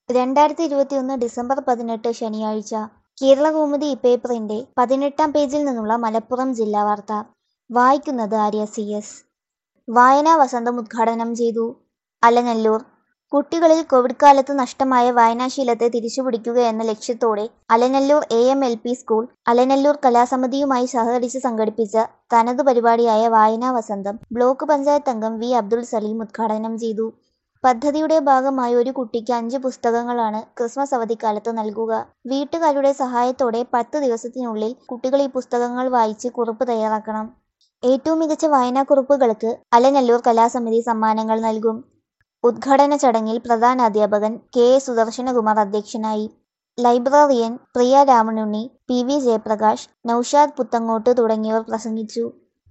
രണ്ടായിരത്തി ഇരുപത്തിയൊന്ന് ഡിസംബർ പതിനെട്ട് ശനിയാഴ്ച കേരളകൗമുദി പേപ്പറിന്റെ പതിനെട്ടാം പേജിൽ നിന്നുള്ള മലപ്പുറം ജില്ലാ വാർത്ത വായിക്കുന്നത് ആര്യ സി എസ് വായനാ വസന്തം ഉദ്ഘാടനം ചെയ്തു അലനല്ലൂർ കുട്ടികളിൽ കോവിഡ് കാലത്ത് നഷ്ടമായ വായനാശീലത്തെ തിരിച്ചുപിടിക്കുക എന്ന ലക്ഷ്യത്തോടെ Alanallur A M L P school Alanallur കലാസമിതിയുമായി സഹകരിച്ച് സംഘടിപ്പിച്ച തനതു പരിപാടിയായ വായനാ വസന്തം ബ്ലോക്ക് പഞ്ചായത്ത് അംഗം വി അബ്ദുൾ സലീം ഉദ്ഘാടനം ചെയ്തു പദ്ധതിയുടെ ഭാഗമായി ഒരു കുട്ടിക്ക് അഞ്ച് പുസ്തകങ്ങളാണ് ക്രിസ്മസ് അവധിക്കാലത്ത് നൽകുക വീട്ടുകാരുടെ സഹായത്തോടെ പത്ത് ദിവസത്തിനുള്ളിൽ കുട്ടികൾ ഈ പുസ്തകങ്ങൾ വായിച്ച് കുറിപ്പ് തയ്യാറാക്കണം ഏറ്റവും മികച്ച വായനാക്കുറിപ്പുകൾക്ക് അലനല്ലൂർ കലാസമിതി സമ്മാനങ്ങൾ നൽകും ഉദ്ഘാടന ചടങ്ങിൽ പ്രധാന അധ്യാപകൻ കെ എ സുദർശനകുമാർ അധ്യക്ഷനായി librarian Priya Ramanunni P V Jayaprakash Noushad Puthangott തുടങ്ങിയവർ പ്രസംഗിച്ചു